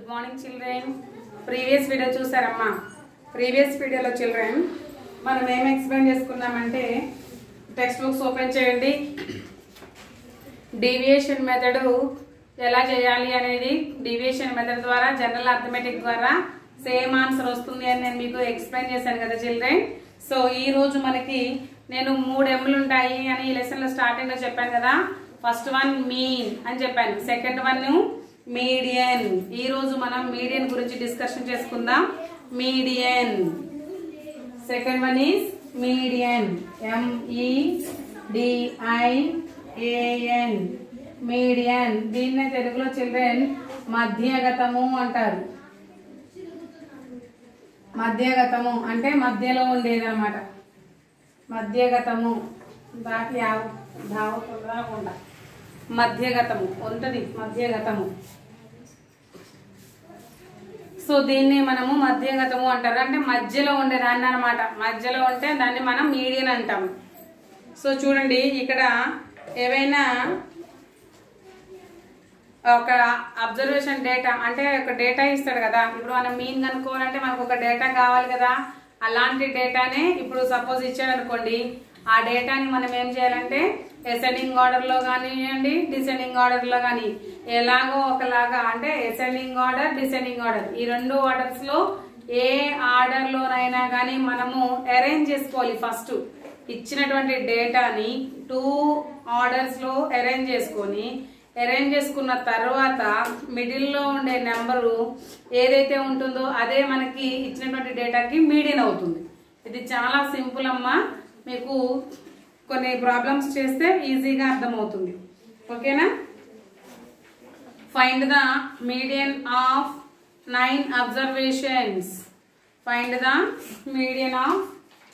good morning children previous video చూసారమ్మా previous వీడియోలో children మనం ఏం ఎక్స్ప్లెయిన్ చేసుకున్నామంటే టెక్స్ట్ బుక్స్ ఓపెన్ చేయండి డీవియేషన్ మెథడ్ ఎలా చేయాలి అనేది డీవియేషన్ మెథడ్ ద్వారా జనరల్ అర్థమెటిక్ ద్వారా సేమ్ ఆన్సర్ వస్తుంది అని నేను మీకు ఎక్స్ప్లెయిన్ చేశాను కదా చిల్డ్రన్ సో ఈ రోజు మనకి నేను మూడు ఎమ్లు ఉంటాయి అని ఈ లెసన్ లో స్టార్టింగ్ లో చెప్పాను కదా ఫస్ట్ వన్ మీన్ అని చెప్పాను సెకండ్ వన్ మీడియన్ ఈ రోజు మనం మీడియన్ గురించి డిస్కషన్ చేసుకుందాం median second one is median M E D I A N median దీన్నే తెలుగులో చిల్డ్రన్ మధ్యగతము అంటారు మధ్యగతము అంటే మధ్యలో ఉండేది అనమాట మధ్యగతము దాటి ధావకుండా మధ్యగతము ఉంటుంది మధ్యగతము సో దీన్ని మనము మధ్యగతము అంటారు అంటే మధ్యలో ఉండే దాన్ని అనమాట మధ్యలో ఉంటే దాన్ని మనం మీడియన్ అంటాము సో చూడండి ఇక్కడ ఏవైనా ఒక అబ్జర్వేషన్ డేటా అంటే ఒక డేటా ఇస్తాడు కదా ఇప్పుడు మనం మీన్ కనుక్కోవాలంటే మనకు ఒక డేటా కావాలి కదా అలాంటి డేటానే ఇప్పుడు సపోజ్ ఇచ్చాడు అనుకోండి ఆ డేటాని మనం ఏం చేయాలంటే అసెండింగ్ ఆర్డర్లో కానివ్వండి డిసెండింగ్ ఆర్డర్లో కానీ ఎలాగో ఒకలాగా అంటే అసెండింగ్ ఆర్డర్ డిసెండింగ్ ఆర్డర్ ఈ రెండు ఆర్డర్స్లో ఏ ఆర్డర్లోనైనా కానీ మనము అరేంజ్ చేసుకోవాలి ఫస్ట్ ఇచ్చినటువంటి డేటాని టూ ఆర్డర్స్లో అరేంజ్ చేసుకొని అరేంజ్ చేసుకున్న తర్వాత మిడిల్లో ఉండే నెంబరు ఏదైతే ఉంటుందో అదే మనకి ఇచ్చినటువంటి డేటాకి మీడియన్ అవుతుంది ఇది చాలా సింపుల్ అమ్మా మీకు కొన్ని ప్రాబ్లమ్స్ చేస్తే ఈజీగా అర్థమవుతుంది ఓకేనా find the median of nine observations find the median of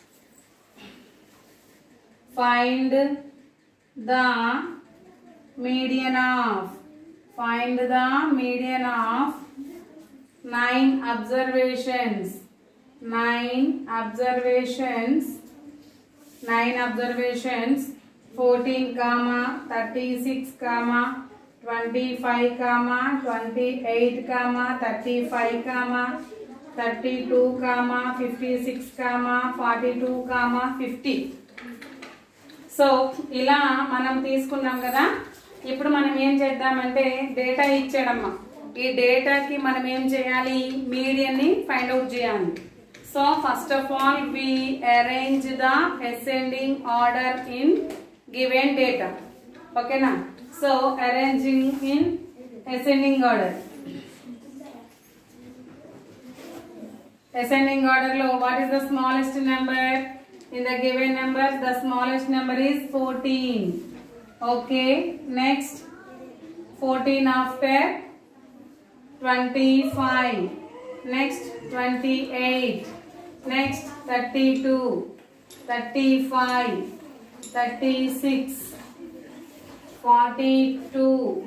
find the median of find the median of nine observations nine observations nine observations 14 comma 36 comma 25 comma 28 comma 35 comma 32 comma 56 comma 42 comma 50 so ఇలా మనం తీసుకున్నాం కదా ఇప్పుడు మనం ఏం చేద్దామంటే data ఇచ్చాడమ్మా ఈ డేటాకి మనం ఏం చేయాలి మీడియన్ ని ఫైండ్ అవుట్ చేయాలి so first of all we arrange the ascending order in given data ఓకేనా so arranging in ascending order ascending order లో what is the smallest number in the given number the smallest number is 14 okay next 14 after 25 next 28 next 32 35 36 42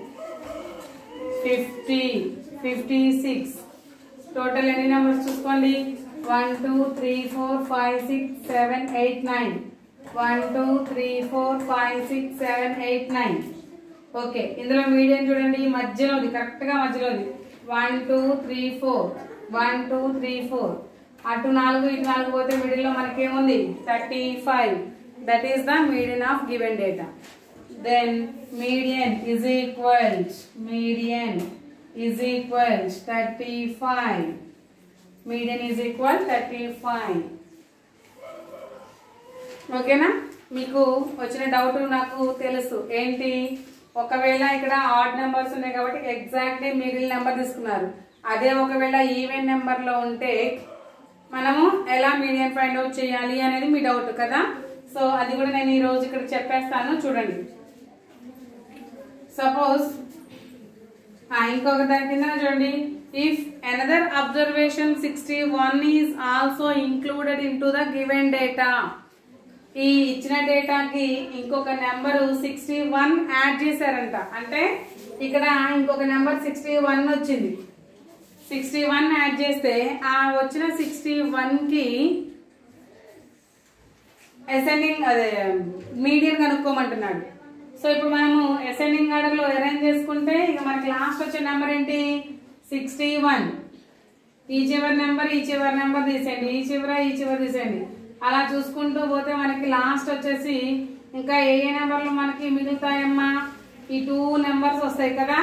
50 56 total ఎన్ని numbers చూసుకోండి one two three four five six seven eight nine one two three four five six seven eight nine okay ఇందులో medium చూడండి ఈ మధ్యలోది కరెక్ట్గా మధ్యలోది one two three four one two three four అటు నాలుగు ఇటు నాలుగు పోతే మిడిల్లో మనకేముంది thirty five that is the median of given data then median is equals median is equals 35 median is equal 35 ఓకేనా మీకు వచ్చిన డౌట్ నాకు తెలుసు ఏంటి ఒకవేళ ఇక్కడ ఆడ్ నెంబర్స్ ఉన్నాయి కాబట్టి ఎగ్జాక్ట్లీ మిడిల్ నెంబర్ తీసుకున్నారు అదే ఒకవేళ ఈవెన్ నెంబర్లో ఉంటే మనము ఎలా మీడియం ఫైండ్ అవుట్ చేయాలి అనేది మీ డౌట్ కదా సో అది కూడా నేను ఈ రోజు ఇక్కడ చెప్పేస్తాను చూడండి సపోజ్ ఇంకొక దాని కింద చూడండి if another observation sixty one is also included in to the given data ఈ ఇచ్చిన డేటాకి ఇంకొక నెంబర్ సిక్స్టీ వన్ యాడ్ చేశారంట అంటే ఇక్కడ ఇంకొక నెంబర్ సిక్స్టీ వన్ వచ్చింది సిక్స్టీ వన్ యాడ్ చేస్తే ఆ వచ్చిన సిక్స్టీ వన్కి అసెండింగ్ అదే మీడియం కనుక్కోమంటున్నాడు సో ఇప్పుడు మనము అసెండింగ్ ఆర్డర్ లో అరేంజ్ చేసుకుంటే ఇక మనకి లాస్ట్ వచ్చే నెంబర్ ఏంటి సిక్స్టీ వన్ ఈ చివరి నెంబర్ ఈ చివరి నెంబర్ తీసేయండి ఈ చివర ఈ చివరి తీసేయండి అలా చూసుకుంటూ పోతే మనకి లాస్ట్ వచ్చేసి ఇంకా ఏ ఏ నెంబర్లు మనకి మిగులుతాయమ్మా ఈ టూ నెంబర్స్ వస్తాయి కదా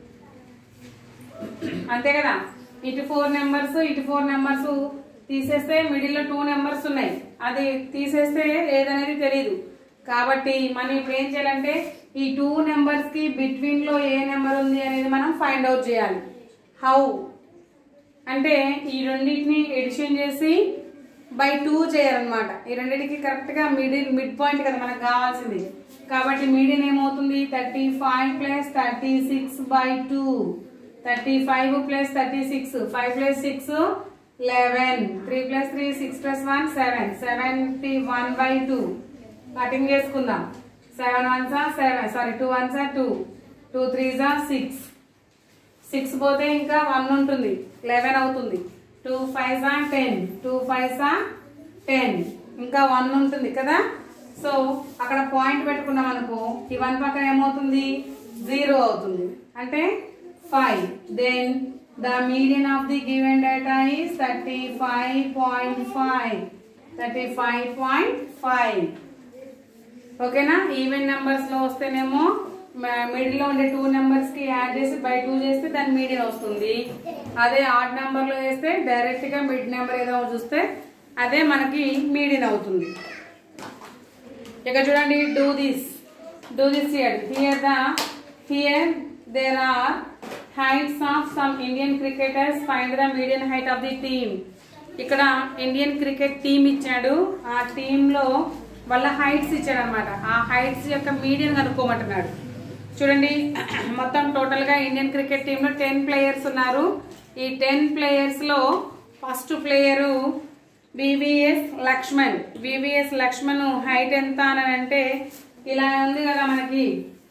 అంతే కదా ఇటు ఫోర్ నెంబర్స్ ఇటు ఫోర్ నెంబర్స్ తీసేస్తే మిడిల్లో టూ నెంబర్స్ ఉన్నాయి అది తీసేస్తే ఏదనేది తెలియదు కాబట్టి మనం ఇప్పుడు ఏం చేయాలంటే ఈ టూ నెంబర్స్ కి బిట్వీన్ లో ఏ నెంబర్ ఉంది అనేది మనం ఫైండ్ అవుట్ చేయాలి హౌ అంటే ఈ రెండింటిని ఎడిషన్ చేసి బై టూ చేయాలన్నమాట ఈ రెండింటికి కరెక్ట్ గా మిడిల్ మిడ్ పాయింట్ కదా మనకు కావాల్సింది కాబట్టి మీడియన్ ఏమవుతుంది thirty five plus thirty six by two thirty five plus thirty six five plus six eleven three plus three six plus one seven seventy one by two cutting చేసుకుందాం seven one సా seven sorry two one సా two two three జా six six పోతే ఇంకా one ఉంటుంది eleven అవుతుంది two five సా ten two five సా టెన్ ఇంకా వన్ ఉంటుంది కదా సో అక్కడ పాయింట్ పెట్టుకున్నాం అనుకో ఈ వన్ పక్కన ఏమవుతుంది జీరో అవుతుంది అంటే five then the median of the given data is thirty five point five thirty five point five ఓకేనా ఈవెన్ నెంబర్స్ లో వస్తేనేమో మిడిల్ లో ఉండే టూ నెంబర్స్ కి యాడ్ చేసి బై టూ చేస్తే దాని మీడియం వస్తుంది అదే ఆడ్ నెంబర్ లో వేస్తే డైరెక్ట్ గా మిడ్ నెంబర్ ఏదో చూస్తే అదే మనకి మీడియం అవుతుంది ఇక చూడండి do this do this here here the here there are heights of some Indian cricketers find the median height of the team ఇక్కడ ఇండియన్ క్రికెట్ టీం ఇచ్చాడు ఆ టీమ్ లో వాళ్ళ హైట్స్ ఇచ్చాడు అనమాట ఆ హైట్స్ యొక్క మీడియం కనుక్కోమంటున్నాడు చూడండి మొత్తం టోటల్ గా ఇండియన్ క్రికెట్ టీమ్ లో టెన్ ప్లేయర్స్ ఉన్నారు ఈ టెన్ ప్లేయర్స్ లో first player VVS Laxman VVS Laxman height ఎంత అని అంటే ఇలా ఉంది కదా మనకి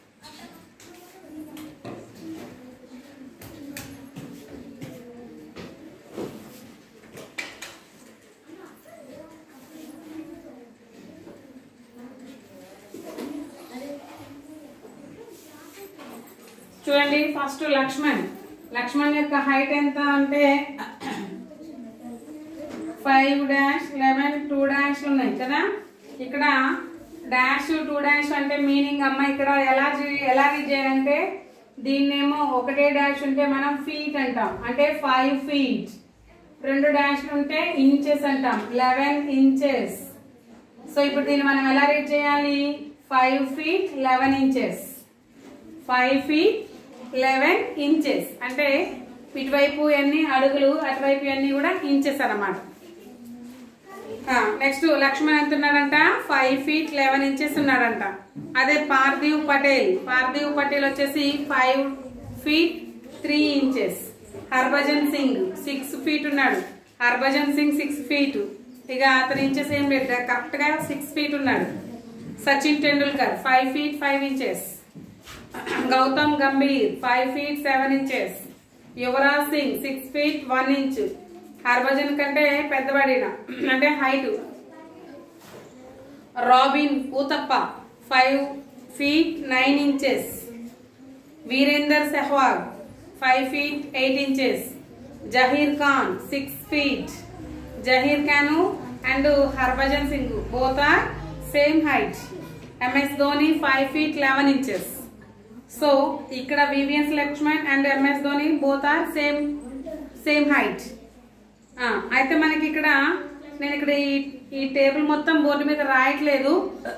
చూడండి ఫస్ట్ లక్ష్మణ్ లక్ష్మణ్ యొక్క హైట్ ఎంత అంటే five dash eleven two dash ఉన్నాయి కదా ఇక్కడ డాష్ టూ డాష్ అంటే మీనింగ్ అమ్మ ఇక్కడ ఎలా చే- ఎలా రీడ్ చేయాలంటే దీన్నేమో ఒకటే డాష్ ఉంటే మనం ఫీట్ అంటాం అంటే ఫైవ్ ఫీట్ రెండు డాష్లు ఉంటే ఇంచెస్ అంటాం లెవెన్ ఇంచెస్ సో ఇప్పుడు దీన్ని మనం ఎలా రీడ్ చేయాలి five feet eleven inches five feet eleven inches అంటే ఇటువైపు ఎన్ని అడుగులు అటువైపు అన్ని కూడా ఇంచెస్ అన్నమాట నెక్స్ట్ లక్ష్మణ్ ఎంత ఉన్నాడంట ఫైవ్ ఫీట్ లెవెన్ ఇంచెస్ ఉన్నాడంట అదే పార్థివ్ పటేల్ పార్థివ్ పటేల్ వచ్చేసి five feet three inches Harbhajan Singh six feet ఉన్నాడు హర్భజన్ సింగ్ సిక్స్ ఫీట్ ఇక అతని ఇంచెస్ ఏం లేదు కరెక్ట్ గా సిక్స్ ఫీట్ ఉన్నాడు Sachin Tendulkar five feet five inches Gautam Gambhir five feet seven inches Yuvraj Singh six feet one inch Harbhajan కంటే పెద్దవాడిన అంటే height Robin Uthappa five feet nine inches Virender Sehwag five feet eight inches Zaheer Khan six feet Zaheer Khan and Harbhajan Singh both are same height MS Dhoni five feet eleven inches so ఇక్కడ VVS Laxman and MS Dhoni both are same same height అయితే మనకి ఇక్కడ నేను ఇక్కడ ఈ ఈ టేబుల్ మొత్తం బోర్డు మీద రాయట్లేదు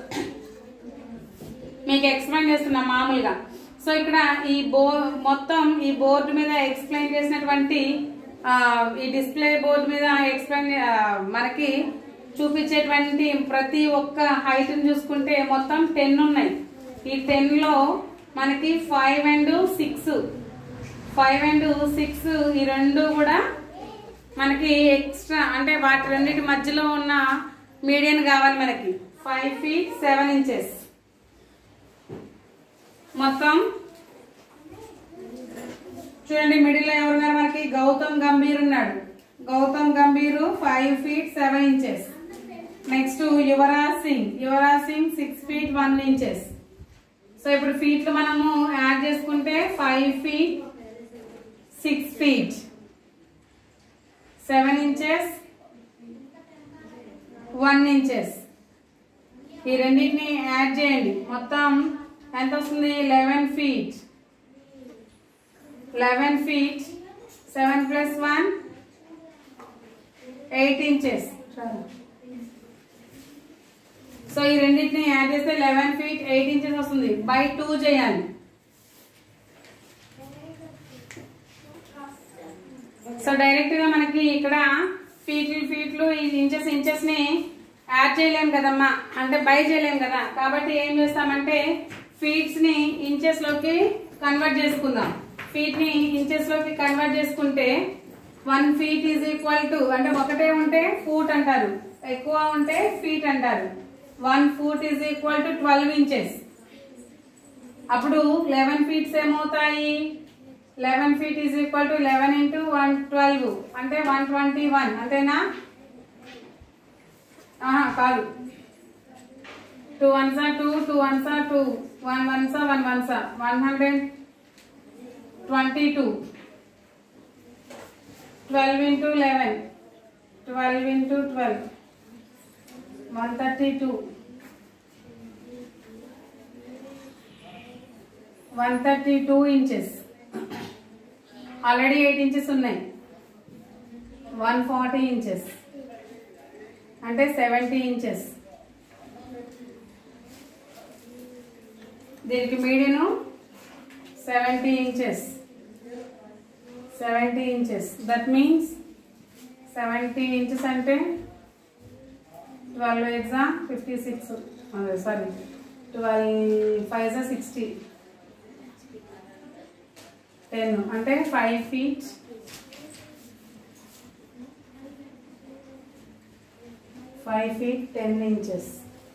మీకు ఎక్స్ప్లెయిన్ చేస్తున్నా మామూలుగా సో ఇక్కడ ఈ బో మొత్తం ఈ బోర్డు మీద ఎక్స్ప్లెయిన్ చేసినటువంటి ఆ, ఈ డిస్ప్లే బోర్డు మీద ఎక్స్ప్లెయిన్ ఆ, మనకి చూపించేటువంటి ప్రతి ఒక్క హైట్ చూసుకుంటే మొత్తం టెన్ ఉన్నాయి ఈ టెన్ లో మనకి five and six five and six ఈ రెండు కూడా మనకి ఎక్స్ట్రా అంటే వాటి రెండింటి మధ్యలో ఉన్న మీడియం కావాలి మనకి ఫైవ్ ఫీట్ సెవెన్ ఇంచెస్ మొత్తం చూడండి మిడిల్ లో ఎవరున్నారు మనకి గౌతమ్ గంభీర్ ఉన్నాడు Gautam Gambhir five feet seven inches next Yuvraj Singh Yuvraj Singh six feet one inches so ఇప్పుడు ఫీట్లు మనము యాడ్ చేసుకుంటే five feet six feet seven inches one inches ఈ రెండింటిని యాడ్ చేయండి మొత్తం ఎంత వస్తుంది eleven feet eleven feet seven plus one eight inches so ఈ రెండింటిని యాడ్ చేస్తే లెవెన్ ఫీట్ ఎయిట్ ఇంచెస్ వస్తుంది బై టూ చేయాలి సో డైరెక్ట్ గా మనకి ఇక్కడ ఫీట్లు ఫీట్లు ఈ ఇంచెస్ ఇంచెస్ ని యాడ్ చేయలేం కదమ్మా అంటే బై చేయలేం కదా కాబట్టి ఏం చేస్తామంటే ఫీట్స్ ని ఇంచెస్ లోకి కన్వర్ట్ చేసుకుందాం ఫీట్ ని ఇంచెస్ లోకి కన్వర్ట్ చేసుకుంటే one feet is equal to అంటే ఒకటే ఉంటే ఫూట్ అంటారు ఎక్కువ ఉంటే ఫీట్ అంటారు one foot is equal to twelve inches అప్పుడు లెవెన్ ఫీట్స్ ఏమవుతాయి eleven feet is equal to eleven into one twelve అంటే వన్ ట్వంటీ వన్ అంతేనా ఆహా కాదు two ones two two ones two one ones one ones one hundred twenty two twelve into eleven twelve into twelve one thirty two one thirty two inches already eight inches ఉన్నాయి one forty inches అంటే seventy inches దీనికి median seventy inches seventy inches that means seventy inches అంటే twelve ఎగ్జా fifty six sorry twelve five sixty ten అంటే five feet five feet ten inches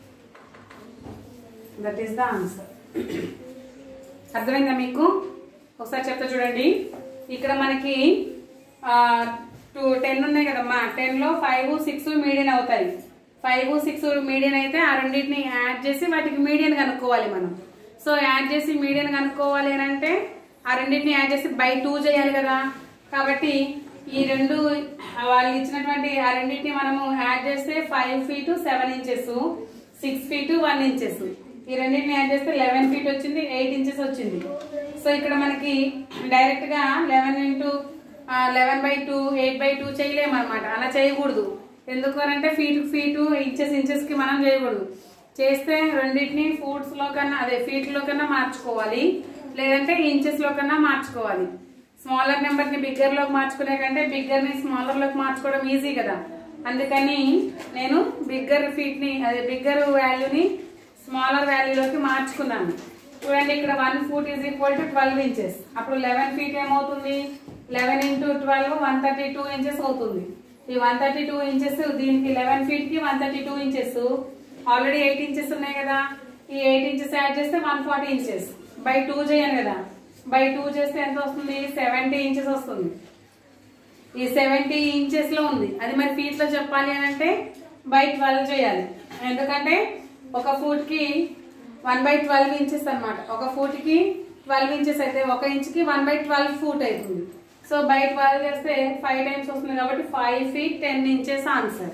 that is the answer అర్థమైందా మీకు ఒకసారి చెప్తా చూడండి ఇక్కడ మనకి టూ టెన్ ఉన్నాయి కదమ్మా టెన్లో ఫైవ్ సిక్స్ మీడియన్ అవుతాయి ఫైవ్ సిక్స్ మీడియన్ అయితే ఆ రెండింటిని యాడ్ చేసి వాటికి మీడియన్ కనుక్కోవాలి మనం సో యాడ్ చేసి మీడియన్ కనుక్కోవాలి అని అంటే ఆ రెండింటిని యాడ్ చేసి బై టూ చేయాలి కదా కాబట్టి ఈ రెండు వాళ్ళు ఇచ్చినటువంటి ఆ రెండింటిని మనము యాడ్ చేస్తే five feet seven inches six feet one inches ఈ రెండింటిని యాడ్ చేస్తే లెవెన్ ఫీట్ వచ్చింది ఎయిట్ ఇంచెస్ వచ్చింది సో ఇక్కడ మనకి డైరెక్ట్ గా eleven into eleven by two eight by two చేయలేము అనమాట అలా చేయకూడదు ఎందుకు అని అంటే ఫీట్ ఫీటు ఇంచెస్ ఇంచెస్ కి మనం చేయకూడదు చేస్తే రెండింటిని ఫూట్స్ లో కన్నా అదే ఫీట్ లో కన్నా మార్చుకోవాలి లేదంటే ఇంచెస్ లో కన్నా మార్చుకోవాలి స్మాలర్ నెంబర్ ని బిగ్గర్ లోకి మార్చుకునే కంటే బిగ్గర్ ని స్మాలర్ లోకి మార్చుకోవడం ఈజీ కదా అందుకని నేను బిగ్గర్ ఫీట్ ని అదే బిగ్గర్ వాల్యూని స్మాలర్ వాల్యూలోకి మార్చుకున్నాను చూడండి ఇక్కడ one foot is equal to twelve inches అప్పుడు లెవెన్ ఫీట్ ఏమవుతుంది eleven into twelve one thirty two inches అవుతుంది ఈ వన్ థర్టీ టూ ఇంచెస్ దీనికి లెవెన్ ఫీట్ కి one thirty two inches already eight inches ఉన్నాయి కదా ఈ ఎయిట్ ఇంచెస్ యాడ్ చేస్తే one forty inches by two చేయాలి కదా బై టూ చేస్తే ఎంత వస్తుంది సెవెంటీ ఇంచెస్ వస్తుంది ఈ సెవెంటీ ఇంచెస్ లో ఉంది అది మరి ఫీట్ లో చెప్పాలి అని అంటే బై ట్వెల్వ్ చేయాలి ఎందుకంటే ఒక ఫూట్ కి వన్ బై ట్వెల్వ్ ఇంచెస్ అనమాట ఒక ఫూట్ కి ట్వెల్వ్ ఇంచెస్ అయితే ఒక ఇంచ్ కి వన్ బై ట్వెల్వ్ ఫూట్ అవుతుంది సో బై ట్వెల్వ్ చేస్తే ఫైవ్ టైమ్స్ వస్తుంది కాబట్టి five feet ten inches answer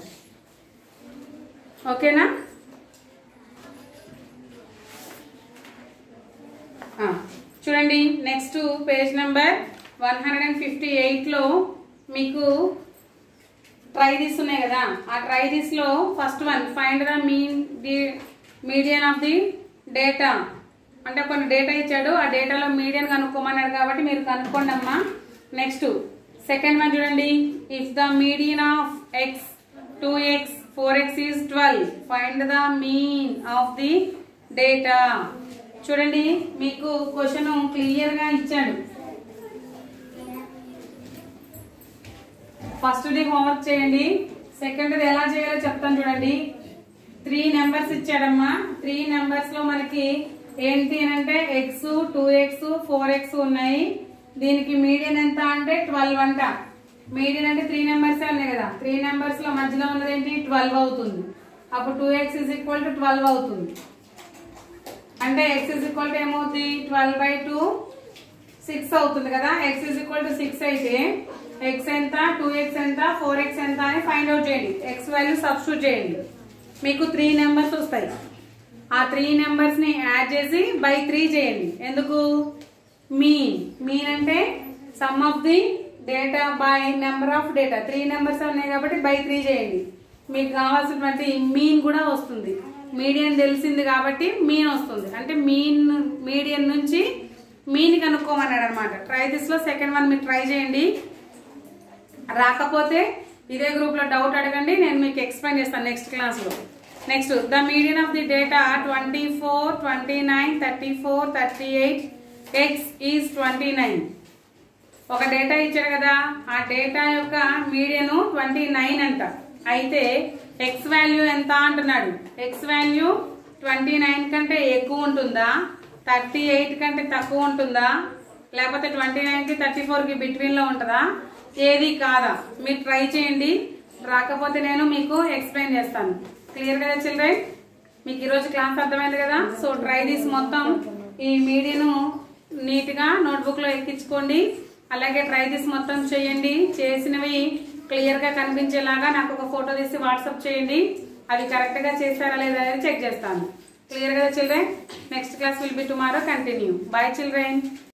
ఓకేనా ఆ, చూడండి next page number one hundred and fifty ఎయిట్లో మీకు ట్రైదిస్ ఉన్నాయి కదా ఆ ట్రైదిస్ లో first one find the mean the median of the data అంటే కొన్ని డేటా ఇచ్చాడు ఆ డేటాలో మీడియన్ కనుక్కోమన్నాడు కాబట్టి మీరు కనుక్కోండి అమ్మా నెక్స్ట్ సెకండ్ వన్ చూడండి if the median of x two x four x is twelve find the mean of the data చూడండి మీకు క్వశ్చన్ క్లియర్ గా ఇచ్చాడు ఫస్ట్ ది హోంవర్క్ చేయండి సెకండ్ ది ఎలా చేయాలో చెప్తాను చూడండి త్రీ నెంబర్స్ ఇచ్చాడమ్మా త్రీ నెంబర్స్ లో మనకి ఏంటి అని అంటే x two x four x ఉన్నాయి దీనికి మీడియన్ ఎంత అంటే ట్వెల్వ్ అంట మీడియన్ అంటే త్రీ నెంబర్స్ ఉన్నాయి కదా త్రీ నెంబర్స్ లో మధ్యలో ఉన్నది ఏంటి ట్వెల్వ్ అవుతుంది అప్పుడు two x is equal to twelve అవుతుంది అంటే ఎక్స్ ఇస్ ఈక్వల్ టు ఏమవుతుంది ట్వెల్వ్ బై టూ సిక్స్ అవుతుంది కదా x is equal to six అయితే ఎక్స్ ఎంత టూ ఎక్స్ ఎంత ఫోర్ ఎక్స్ ఎంత అని ఫైండ్ అవుట్ చేయండి ఎక్స్ వాల్యూ సబ్స్టిట్యూట్ చేయండి మీకు త్రీ నెంబర్స్ వస్తాయి ఆ త్రీ నెంబర్స్ ని యాడ్ చేసి బై త్రీ చేయండి ఎందుకు మీన్ మీన్ అంటే sum of the data by number of data three numbers ఉన్నాయి కాబట్టి బై త్రీ చేయండి మీకు కావాల్సినటువంటి మీన్ కూడా వస్తుంది మీడియన్ తెలిసింది కాబట్టి మీన్ వస్తుంది అంటే మీన్ మీడియన్ నుంచి మీన్ కనుక్కోమన్నాడు అనమాట ట్రై దిస్ లో సెకండ్ వన్ మీరు ట్రై చేయండి రాకపోతే ఇదే గ్రూప్ లో డౌట్ అడగండి నేను మీకు ఎక్స్ప్లెయిన్ చేస్తాను నెక్స్ట్ క్లాస్ లో next the median of the data twenty four twenty nine thirty four thirty eight x is twenty nine ఒక డేటా ఇచ్చారు కదా ఆ డేటా యొక్క మీడియన్ ట్వంటీ నైన్ అంట అయితే ఎక్స్ వాల్యూ ఎంత అంటున్నాడు ఎక్స్ వాల్యూ ట్వంటీ నైన్ కంటే ఎక్కువ ఉంటుందా థర్టీ ఎయిట్ కంటే తక్కువ ఉంటుందా లేకపోతే ట్వంటీ నైన్ కి థర్టీ ఫోర్ కి బిట్వీన్ లో ఉంటుందా ఏది కాదా మీరు ట్రై చేయండి రాకపోతే నేను మీకు ఎక్స్ప్లెయిన్ చేస్తాను క్లియర్ కదా చిల్డ్రన్ మీకు ఈరోజు క్లాస్ అర్థమైంది కదా సో ట్రై దిస్ మొత్తం ఈ మీడియను నీట్ గా నోట్బుక్ లో ఎక్కించుకోండి అలాగే ట్రై దిస్ మొత్తం చేయండి చేసినవి క్లియర్ గా కనిపించేలాగా నాకు ఒక ఫోటో తీసి వాట్సాప్ చేయండి అది కరెక్ట్ గా చేస్తారా లేదా అనేది చెక్ చేస్తాను క్లియర్ కదా children next class will be tomorrow continue bye children